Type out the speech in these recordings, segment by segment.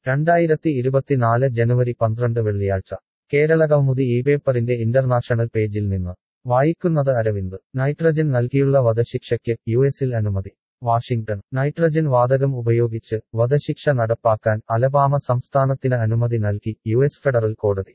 രണ്ടായിരത്തി ഇരുപത്തിനാല് ജനുവരി പന്ത്രണ്ട് വെള്ളിയാഴ്ച കേരള കൗമുദി ഈ പേപ്പറിന്റെ ഇന്റർനാഷണൽ പേജിൽ നിന്ന് വായിക്കുന്നത് അരവിന്ദ് നൈട്രജൻ നൽകിയുള്ള വധശിക്ഷയ്ക്ക് യുഎസിൽ അനുമതി വാഷിംഗ്ടൺ നൈട്രജൻ വാതകം ഉപയോഗിച്ച് വധശിക്ഷ നടപ്പാക്കാൻ അലബാമ സംസ്ഥാനത്തിന് അനുമതി നൽകി യുഎസ് ഫെഡറൽ കോടതി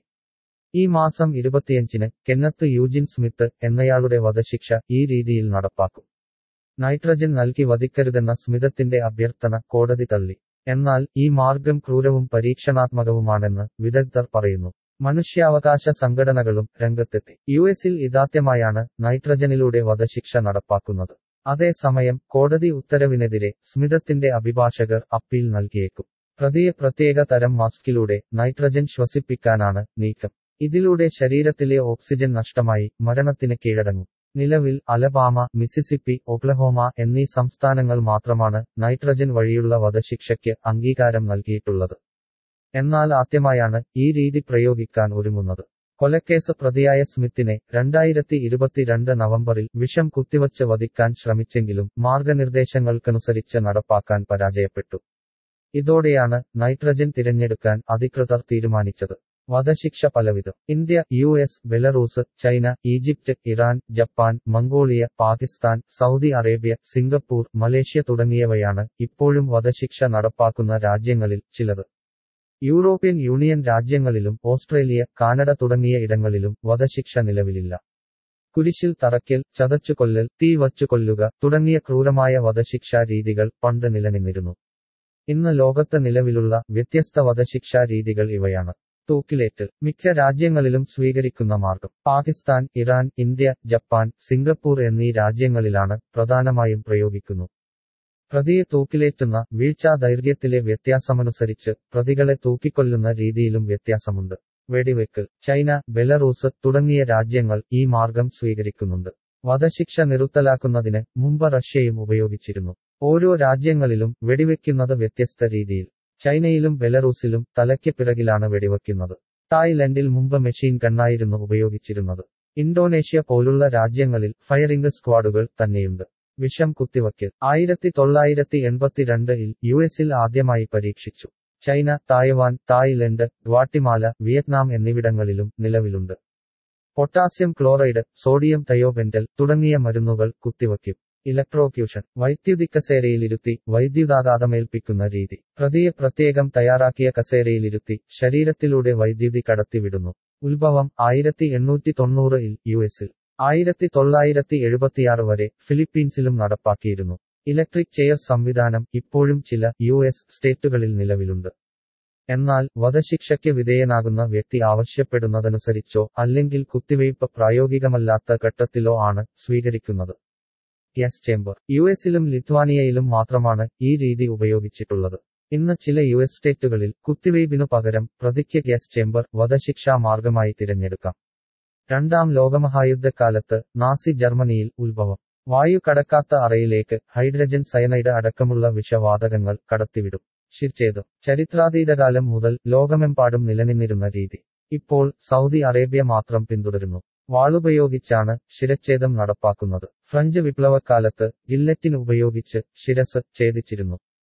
ഈ മാസം ഇരുപത്തിയഞ്ചിന് കെന്നത്ത് യൂജിൻ സ്മിത്ത് എന്നയാളുടെ വധശിക്ഷ ഈ രീതിയിൽ നടപ്പാക്കും നൈട്രജൻ നൽകി വധിക്കരുതെന്ന സ്മിതത്തിന്റെ അഭ്യർത്ഥന കോടതി തള്ളി എന്നാൽ ഈ മാർഗം ക്രൂരവും പരീക്ഷണാത്മകവുമാണെന്ന് വിദഗ്ധർ പറയുന്നു മനുഷ്യാവകാശ സംഘടനകളും രംഗത്തെത്തി യുഎസിൽ ഇതാദ്യമായാണ് നൈട്രജനിലൂടെ വധശിക്ഷ നടപ്പാക്കുന്നത് അതേസമയം കോടതി ഉത്തരവിനെതിരെ സ്മിതത്തിന്റെ അഭിഭാഷകർ അപ്പീൽ നൽകിയേക്കും പ്രതിയെ പ്രത്യേക തരം മാസ്കിലൂടെ നൈട്രജൻ ശ്വസിപ്പിക്കാനാണ് നീക്കം ഇതിലൂടെ ശരീരത്തിലെ ഓക്സിജൻ നഷ്ടമായി മരണത്തിന് കീഴടങ്ങും നിലവിൽ അലബാമ മിസിസിപ്പി ഒക്ലഹോമ എന്നീ സംസ്ഥാനങ്ങൾ മാത്രമാണ് നൈട്രജൻ വഴിയുള്ള വധശിക്ഷയ്ക്ക് അംഗീകാരം നൽകിയിട്ടുള്ളത് എന്നാൽ ആദ്യമായാണ് ഈ രീതി പ്രയോഗിക്കാൻ ഒരുങ്ങുന്നത് കൊലക്കേസ് പ്രതിയായ സ്മിത്തിനെ രണ്ടായിരത്തി ഇരുപത്തിരണ്ട് നവംബറിൽ വിഷം കുത്തിവച്ച് വധിക്കാൻ ശ്രമിച്ചെങ്കിലും മാർഗനിർദ്ദേശങ്ങൾക്കനുസരിച്ച് നടപ്പാക്കാൻ പരാജയപ്പെട്ടു ഇതോടെയാണ് നൈട്രജൻ തിരഞ്ഞെടുക്കാൻ അധികൃതർ തീരുമാനിച്ചത് വധശിക്ഷ പലവിധം India U S Belarus China Egypt Iran Japan Mongolia Pakistan Saudi Arabia Singapore Malaysia തുടങ്ങിയവയാണ് ഇപ്പോഴും വധശിക്ഷ നടപ്പാക്കുന്ന രാജ്യങ്ങളിൽ ചിലത് യൂറോപ്യൻ യൂണിയൻ രാജ്യങ്ങളിലും ഓസ്ട്രേലിയ കാനഡ തുടങ്ങിയ ഇടങ്ങളിലും വധശിക്ഷ നിലവിലില്ല കുരിശിൽ തറയ്ക്കൽ ചതച്ചുകൊല്ലൽ തീ വച്ചു കൊല്ലുക തുടങ്ങിയ ക്രൂരമായ വധശിക്ഷാ രീതികൾ പണ്ട് നിലനിന്നിരുന്നു ഇന്ന് ലോകത്ത് നിലവിലുള്ള വ്യത്യസ്ത വധശിക്ഷാ രീതികൾ ഇവയാണ് തൂക്കിലേറ്റ് മിക്ക രാജ്യങ്ങളിലും സ്വീകരിക്കുന്ന മാർഗം Pakistan Iran India Japan Singapore എന്നീ രാജ്യങ്ങളിലാണ് പ്രധാനമായും പ്രയോഗിക്കുന്നു പ്രതിയെ തൂക്കിലേറ്റുന്ന വീഴ്ചാ ദൈർഘ്യത്തിലെ വ്യത്യാസമനുസരിച്ച് പ്രതികളെ തൂക്കിക്കൊല്ലുന്ന രീതിയിലും വ്യത്യാസമുണ്ട് വെടിവെക്കൽ ചൈന ബെലറൂസ് തുടങ്ങിയ രാജ്യങ്ങൾ ഈ മാർഗം സ്വീകരിക്കുന്നുണ്ട് വധശിക്ഷ നിറുത്തലാക്കുന്നതിന് മുമ്പ് റഷ്യയും ഉപയോഗിച്ചിരുന്നു ഓരോ രാജ്യങ്ങളിലും വെടിവെക്കുന്നത് വ്യത്യസ്ത രീതിയിൽ ചൈനയിലും ബെലറൂസിലും തലയ്ക്ക് പിറകിലാണ് വെടിവെക്കുന്നത് തായ്ലൻഡിൽ മുമ്പ് മെഷീൻ ഗണ്ണായിരുന്നു ഉപയോഗിച്ചിരുന്നത് ഇന്തോനേഷ്യ പോലുള്ള രാജ്യങ്ങളിൽ ഫയറിംഗ് സ്ക്വാഡുകൾ തന്നെയുണ്ട് വിഷം കുത്തിവയ്ക്കൽ ആയിരത്തി തൊള്ളായിരത്തി എൺപത്തിരണ്ടിൽ യു എസിൽ ആദ്യമായി പരീക്ഷിച്ചു China Taiwan Thailand Guatemala Vietnam എന്നിവിടങ്ങളിലും നിലവിലുണ്ട് പൊട്ടാസ്യം ക്ലോറൈഡ് സോഡിയം തയോബെന്റൽ തുടങ്ങിയ മരുന്നുകൾ കുത്തിവയ്ക്കും ഇലക്ട്രോക്യൂഷൻ വൈദ്യുതി കസേരയിലിരുത്തി വൈദ്യുതാഘാതമേൽപ്പിക്കുന്ന രീതി പ്രതിയെ പ്രത്യേകം തയ്യാറാക്കിയ കസേരയിലിരുത്തി ശരീരത്തിലൂടെ വൈദ്യുതി കടത്തിവിടുന്നു ഉത്ഭവം ആയിരത്തി എണ്ണൂറ്റി തൊണ്ണൂറിൽ യു എസിൽ ആയിരത്തി തൊള്ളായിരത്തി എഴുപത്തിയാറ് വരെ ഫിലിപ്പീൻസിലും നടപ്പാക്കിയിരുന്നു ഇലക്ട്രിക് ചെയർ സംവിധാനം ഇപ്പോഴും ചില യു എസ് സ്റ്റേറ്റുകളിൽ നിലവിലുണ്ട് എന്നാൽ വധശിക്ഷയ്ക്ക് വിധേയനാകുന്ന വ്യക്തി ആവശ്യപ്പെടുന്നതനുസരിച്ചോ അല്ലെങ്കിൽ കുത്തിവയ്പ് പ്രായോഗികമല്ലാത്ത ഘട്ടത്തിലോ ആണ് സ്വീകരിക്കുന്നത് ഗ്യാസ് ചേംബർ യു എസിലും ലിത്വാനിയയിലും മാത്രമാണ് ഈ രീതി ഉപയോഗിച്ചിട്ടുള്ളത് ഇന്ന് ചില യു എസ് സ്റ്റേറ്റുകളിൽ കുത്തിവയ്പിനു പകരം പ്രതിക്ക് ഗ്യാസ് ചേംബർ വധശിക്ഷാ മാർഗമായി തിരഞ്ഞെടുക്കാം രണ്ടാം ലോകമഹായുദ്ധക്കാലത്ത് നാസി ജർമ്മനിയിൽ ഉത്ഭവം വായു കടക്കാത്ത അറയിലേക്ക് ഹൈഡ്രജൻ സയനൈഡ് അടക്കമുള്ള വിഷവാതകങ്ങൾ കടത്തിവിടും ശിർഛേദം ചരിത്രാതീതകാലം മുതൽ ലോകമെമ്പാടും നിലനിന്നിരുന്ന രീതി ഇപ്പോൾ സൗദി അറേബ്യ മാത്രം പിന്തുടരുന്നു വാളുപയോഗിച്ചാണ് ശിരച്ഛേദം നടപ്പാക്കുന്നത് ഫ്രഞ്ച് വിപ്ലവക്കാലത്ത് ഗില്ലറ്റിൻ ഉപയോഗിച്ച് ശിരസ് ഛേദിച്ചിരുന്നു